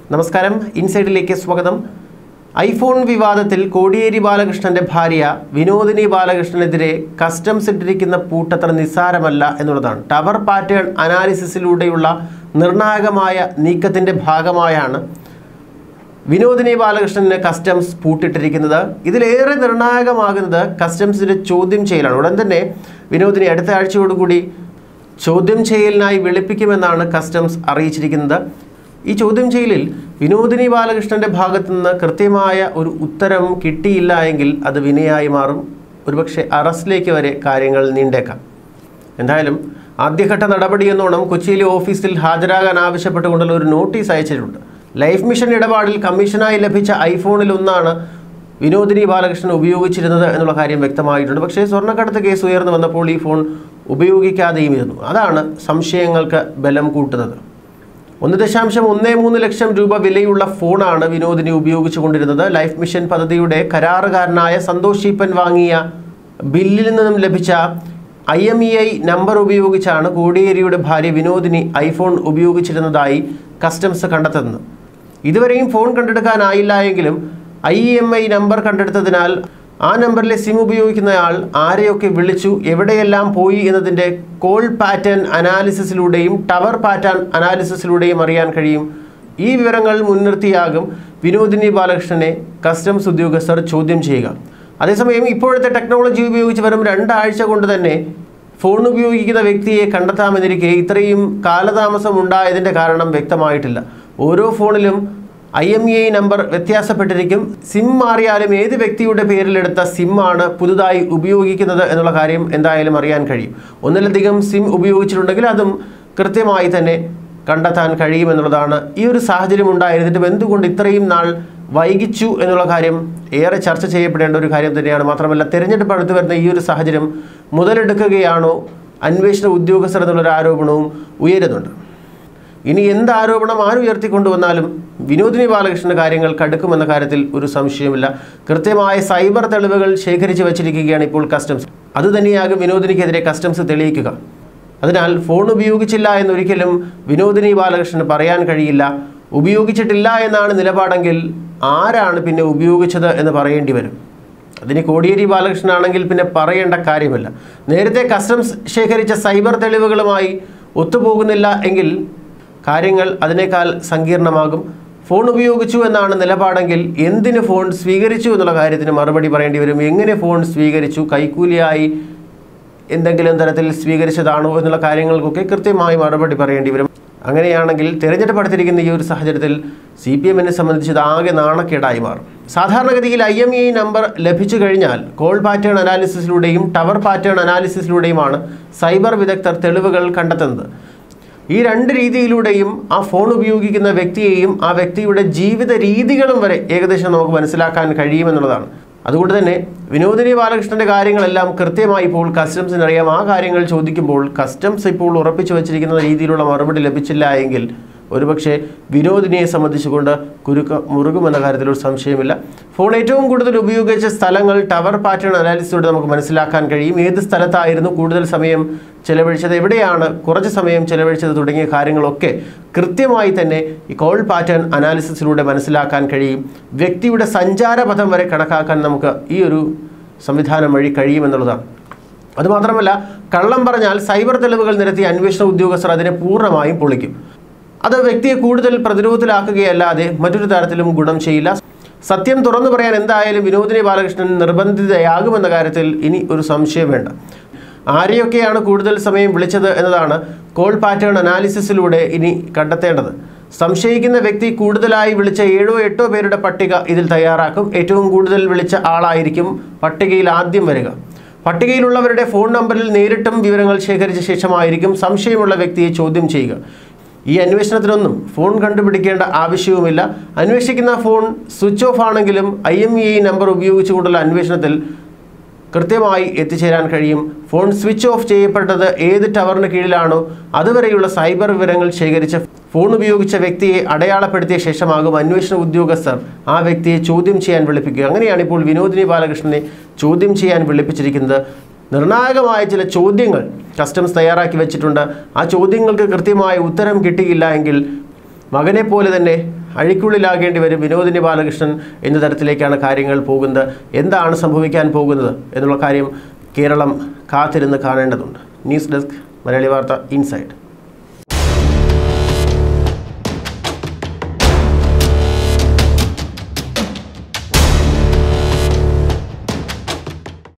നമസ്കാരം ഇൻസൈഡിലേക്ക് സ്വാഗതം ഐഫോൺ വിവാദത്തിൽ കോടിയേരി ബാലകൃഷ്ണന്റെ ഭാര്യ വിനോദിനി ബാലകൃഷ്ണനെതിരെ കസ്റ്റംസ് ഇട്ടിരിക്കുന്ന പൂട്ടത്ര നിസ്സാരമല്ല എന്നുള്ളതാണ് ടവർ പാറ്റേൺ അനാലിസിസിലൂടെയുള്ള നിർണായകമായ നീക്കത്തിന്റെ ഭാഗമായാണ് വിനോദിനി ബാലകൃഷ്ണന് കസ്റ്റംസ് പൂട്ടിട്ടിരിക്കുന്നത് ഇതിലേറെ നിർണായകമാകുന്നത് കസ്റ്റംസിന്റെ ചോദ്യം ചെയ്യലാണ് ഉടൻ തന്നെ വിനോദിനി അടുത്ത ആഴ്ചയോടുകൂടി ചോദ്യം ചെയ്യലിനായി വിളിപ്പിക്കുമെന്നാണ് കസ്റ്റംസ് അറിയിച്ചിരിക്കുന്നത് ഈ ചോദ്യം ചെയ്യലിൽ വിനോദിനി ബാലകൃഷ്ണന്റെ ഭാഗത്തു നിന്ന് കൃത്യമായ ഒരു ഉത്തരം കിട്ടിയില്ല എങ്കിൽ അത് വിനയായി മാറും ഒരുപക്ഷെ അറസ്റ്റിലേക്ക് വരെ കാര്യങ്ങൾ നീണ്ടേക്കാം എന്തായാലും ആദ്യഘട്ട നടപടി എന്നോണം കൊച്ചിയിലെ ഓഫീസിൽ ഹാജരാകാൻ ആവശ്യപ്പെട്ടുകൊണ്ടുള്ള ഒരു നോട്ടീസ് അയച്ചിട്ടുണ്ട് ലൈഫ് മിഷൻ ഇടപാടിൽ കമ്മീഷനായി ലഭിച്ച ഐഫോണിൽ ഒന്നാണ് വിനോദിനി ബാലകൃഷ്ണൻ ഉപയോഗിച്ചിരുന്നത് എന്നുള്ള കാര്യം വ്യക്തമായിട്ടുണ്ട് പക്ഷേ സ്വർണ്ണക്കടത്ത് കേസ് ഉയർന്നു വന്നപ്പോൾ ഈ ഫോൺ ഉപയോഗിക്കാതെയും ഇരുന്നു അതാണ് സംശയങ്ങൾക്ക് ബലം കൂട്ടുന്നത് ഒന്ന് ദശാംശം ഒന്ന് മൂന്ന് ലക്ഷം രൂപ വിലയുള്ള ഫോണാണ് വിനോദിനി ഉപയോഗിച്ചുകൊണ്ടിരുന്നത് ലൈഫ് മിഷൻ പദ്ധതിയുടെ കരാറുകാരനായ സന്തോഷ് ഈപ്പൻ വാങ്ങിയ ബില്ലിൽ നിന്നും ലഭിച്ച I M E I number ഉപയോഗിച്ചാണ് കോടിയേരിയുടെ ഭാര്യ വിനോദിനി ഐഫോൺ ഉപയോഗിച്ചിരുന്നതായി കസ്റ്റംസ് കണ്ടെത്തുന്നത് ഇതുവരെയും ഫോൺ കണ്ടെടുക്കാനായില്ല എങ്കിലും ഐ എം ഐ നമ്പർ കണ്ടെടുത്തതിനാൽ ആ നമ്പറിലെ സിം ഉപയോഗിക്കുന്നയാൾ ആരെയൊക്കെ വിളിച്ചു എവിടെയെല്ലാം പോയി എന്നതിൻ്റെ കോൾ പാറ്റേൺ അനാലിസിസിലൂടെയും ടവർ പാറ്റേൺ അനാലിസിസിലൂടെയും അറിയാൻ കഴിയും ഈ വിവരങ്ങൾ മുൻനിർത്തിയാകും വിനോദിനി ബാലകൃഷ്ണനെ കസ്റ്റംസ് ഉദ്യോഗസ്ഥർ ചോദ്യം ചെയ്യുക അതേസമയം ഇപ്പോഴത്തെ ടെക്നോളജി ഉപയോഗിച്ച് വെറും രണ്ടാഴ്ച കൊണ്ട് തന്നെ ഫോൺ ഉപയോഗിക്കുന്ന വ്യക്തിയെ കണ്ടെത്താമെന്നിരിക്കെ ഇത്രയും കാലതാമസം ഉണ്ടായതിൻ്റെ കാരണം വ്യക്തമായിട്ടില്ല ഓരോ ഫോണിലും I M E I number വ്യത്യാസപ്പെട്ടിരിക്കും സിം മാറിയാലും ഏത് വ്യക്തിയുടെ പേരിലെടുത്ത സിമ്മാണ് പുതുതായി ഉപയോഗിക്കുന്നത് എന്നുള്ള കാര്യം എന്തായാലും അറിയാൻ കഴിയും ഒന്നിലധികം സിം ഉപയോഗിച്ചിട്ടുണ്ടെങ്കിൽ അതും കൃത്യമായി തന്നെ കണ്ടെത്താൻ കഴിയുമെന്നുള്ളതാണ് ഈ ഒരു സാഹചര്യം ഉണ്ടായിരുന്നിട്ടും എന്തുകൊണ്ട് ഇത്രയും നാൾ വൈകിച്ചു എന്നുള്ള കാര്യം ഏറെ ചർച്ച ചെയ്യപ്പെടേണ്ട ഒരു കാര്യം തന്നെയാണ് മാത്രമല്ല തിരഞ്ഞെടുപ്പ് അടുത്ത് വരുന്ന ഈ ഒരു സാഹചര്യം മുതലെടുക്കുകയാണോ അന്വേഷണ ഉദ്യോഗസ്ഥർ എന്നുള്ളൊരു ആരോപണവും ഉയരുന്നുണ്ട് ഇനി എന്ത് ആരോപണം ആര് ഉയർത്തിക്കൊണ്ടുവന്നാലും വിനോദിനി ബാലകൃഷ്ണന്റെ കാര്യങ്ങൾ കടുക്കുമെന്ന കാര്യത്തിൽ ഒരു സംശയമില്ല കൃത്യമായ സൈബർ തെളിവുകൾ ശേഖരിച്ചു വച്ചിരിക്കുകയാണ് ഇപ്പോൾ കസ്റ്റംസ് അതുതന്നെയാകും വിനോദിനിക്കെതിരെ കസ്റ്റംസ് തെളിയിക്കുക അതിനാൽ ഫോൺ ഉപയോഗിച്ചില്ല എന്നൊരിക്കലും വിനോദിനി ബാലകൃഷ്ണന് പറയാൻ കഴിയില്ല ഉപയോഗിച്ചിട്ടില്ല എന്നാണ് നിലപാടെങ്കിൽ ആരാണ് പിന്നെ ഉപയോഗിച്ചത് എന്ന് പറയേണ്ടി വരും അതിന് കോടിയേരി ബാലകൃഷ്ണനാണെങ്കിൽ പിന്നെ പറയേണ്ട കാര്യമില്ല നേരത്തെ കസ്റ്റംസ് ശേഖരിച്ച സൈബർ തെളിവുകളുമായി ഒത്തുപോകുന്നില്ല എങ്കിൽ കാര്യങ്ങൾ അതിനേക്കാൾ സങ്കീർണമാകും ഫോൺ ഉപയോഗിച്ചു എന്നാണ് നിലപാടെങ്കിൽ എന്തിന് ഫോൺ സ്വീകരിച്ചു എന്നുള്ള കാര്യത്തിന് മറുപടി പറയേണ്ടി വരും എങ്ങനെ ഫോൺ സ്വീകരിച്ചു കൈക്കൂലിയായി എന്തെങ്കിലും തരത്തിൽ സ്വീകരിച്ചതാണോ എന്നുള്ള കാര്യങ്ങൾക്കൊക്കെ കൃത്യമായി മറുപടി പറയേണ്ടി വരും അങ്ങനെയാണെങ്കിൽ തിരഞ്ഞെടുപ്പ് അടുത്തിരിക്കുന്ന ഈ ഒരു സാഹചര്യത്തിൽ സി പി എമ്മിനെ സംബന്ധിച്ച് ഇത് ആകെ നാണക്കേടായി മാറും സാധാരണഗതിയിൽ ഐ എം ഇ നമ്പർ ലഭിച്ചു കഴിഞ്ഞാൽ കോൾ പാറ്റേൺ അനാലിസിസിലൂടെയും ടവർ പാറ്റേൺ അനാലിസിസിലൂടെയുമാണ് സൈബർ വിദഗ്ധർ തെളിവുകൾ കണ്ടെത്തുന്നത് ഈ രണ്ട് രീതിയിലൂടെയും ആ ഫോൺ ഉപയോഗിക്കുന്ന വ്യക്തിയെയും ആ വ്യക്തിയുടെ ജീവിത രീതികളും വരെ ഏകദേശം നമുക്ക് മനസ്സിലാക്കാൻ കഴിയുമെന്നുള്ളതാണ് അതുകൊണ്ട് തന്നെ വിനോദിനി ബാലകൃഷ്ണന്റെ കാര്യങ്ങളെല്ലാം കൃത്യമായി ഇപ്പോൾ കസ്റ്റംസിന് അറിയാം ആ കാര്യങ്ങൾ ചോദിക്കുമ്പോൾ കസ്റ്റംസ് ഇപ്പോൾ ഉറപ്പിച്ചു വച്ചിരിക്കുന്ന രീതിയിലുള്ള മറുപടി ലഭിച്ചില്ല എങ്കിൽ ഒരുപക്ഷെ വിനോദിനിയെ സംബന്ധിച്ചുകൊണ്ട് കുരുക്ക മുറുകുമെന്ന കാര്യത്തിൽ ഒരു സംശയമില്ല ഫോൺ ഏറ്റവും കൂടുതൽ ഉപയോഗിച്ച സ്ഥലങ്ങൾ ടവർ പാറ്റേൺ അനാലിസിലൂടെ നമുക്ക് മനസ്സിലാക്കാൻ കഴിയും ഏത് സ്ഥലത്തായിരുന്നു കൂടുതൽ സമയം ചെലവഴിച്ചത് എവിടെയാണ് കുറച്ച് സമയം ചെലവഴിച്ചത് തുടങ്ങിയ കാര്യങ്ങളൊക്കെ കൃത്യമായി തന്നെ ഈ കോൾ പാറ്റേൺ അനാലിസിസിലൂടെ മനസ്സിലാക്കാൻ കഴിയും വ്യക്തിയുടെ സഞ്ചാരപഥം വരെ കണക്കാക്കാൻ നമുക്ക് ഈ ഒരു സംവിധാനം വഴി കഴിയുമെന്നുള്ളതാണ് അതുമാത്രമല്ല കള്ളം പറഞ്ഞാൽ സൈബർ തെളിവുകൾ നിരത്തി അന്വേഷണ ഉദ്യോഗസ്ഥർ അതിനെ പൂർണ്ണമായും പൊളിക്കും അത് വ്യക്തിയെ കൂടുതൽ പ്രതിരോധത്തിലാക്കുകയല്ലാതെ മറ്റൊരു തരത്തിലും ഗുണം ചെയ്യില്ല സത്യം തുറന്നു പറയാൻ എന്തായാലും വിനോദിനി ബാലകൃഷ്ണൻ നിർബന്ധിതയാകുമെന്ന കാര്യത്തിൽ ഇനി ഒരു സംശയം വേണ്ട ആരെയൊക്കെയാണ് കൂടുതൽ സമയം വിളിച്ചത് എന്നതാണ് കോൾ പാറ്റേൺ അനാലിസിസിലൂടെ ഇനി കണ്ടെത്തേണ്ടത് സംശയിക്കുന്ന വ്യക്തി കൂടുതലായി വിളിച്ച ഏഴോ എട്ടോ പേരുടെ പട്ടിക ഇതിൽ തയ്യാറാക്കും ഏറ്റവും കൂടുതൽ വിളിച്ച ആളായിരിക്കും പട്ടികയിൽ ആദ്യം വരിക പട്ടികയിലുള്ളവരുടെ ഫോൺ നമ്പറിൽ നേരിട്ടും വിവരങ്ങൾ ശേഖരിച്ച ശേഷമായിരിക്കും സംശയമുള്ള വ്യക്തിയെ ചോദ്യം ചെയ്യുക ഈ അന്വേഷണത്തിനൊന്നും ഫോൺ കണ്ടുപിടിക്കേണ്ട ആവശ്യവുമില്ല അന്വേഷിക്കുന്ന ഫോൺ സ്വിച്ച് ഓഫ് ആണെങ്കിലും ഐ എം ഇ നമ്പർ ഉപയോഗിച്ചുകൊണ്ടുള്ള അന്വേഷണത്തിൽ കൃത്യമായി എത്തിച്ചേരാൻ കഴിയും ഫോൺ സ്വിച്ച് ഓഫ് ചെയ്യപ്പെട്ടത് ഏത് ടവറിന് കീഴിലാണോ അതുവരെയുള്ള സൈബർ വിവരങ്ങൾ ശേഖരിച്ച ഫോൺ ഉപയോഗിച്ച വ്യക്തിയെ അടയാളപ്പെടുത്തിയ ശേഷമാകും അന്വേഷണ ഉദ്യോഗസ്ഥർ ആ വ്യക്തിയെ ചോദ്യം ചെയ്യാൻ വിളിപ്പിക്കുക അങ്ങനെയാണ് ഇപ്പോൾ വിനോദിനി ബാലകൃഷ്ണനെ ചോദ്യം ചെയ്യാൻ വിളിപ്പിച്ചിരിക്കുന്നത് നിർണായകമായ ചില ചോദ്യങ്ങൾ കസ്റ്റംസ് തയ്യാറാക്കി വെച്ചിട്ടുണ്ട് ആ ചോദ്യങ്ങൾക്ക് കൃത്യമായ ഉത്തരം കിട്ടിയില്ല എങ്കിൽ മകനെ പോലെ തന്നെ അഴിക്കുള്ളിലാകേണ്ടി വരും വിനോദിനി ബാലകൃഷ്ണൻ എന്ന തരത്തിലേക്കാണ് കാര്യങ്ങൾ പോകുന്നത് എന്താണ് സംഭവിക്കാൻ പോകുന്നത് എന്നുള്ള കാര്യം കേരളം കാത്തിരുന്ന് കാണേണ്ടതുണ്ട് ന്യൂസ് ഡെസ്ക് മലയാളി വാർത്ത ഇൻസൈഡ്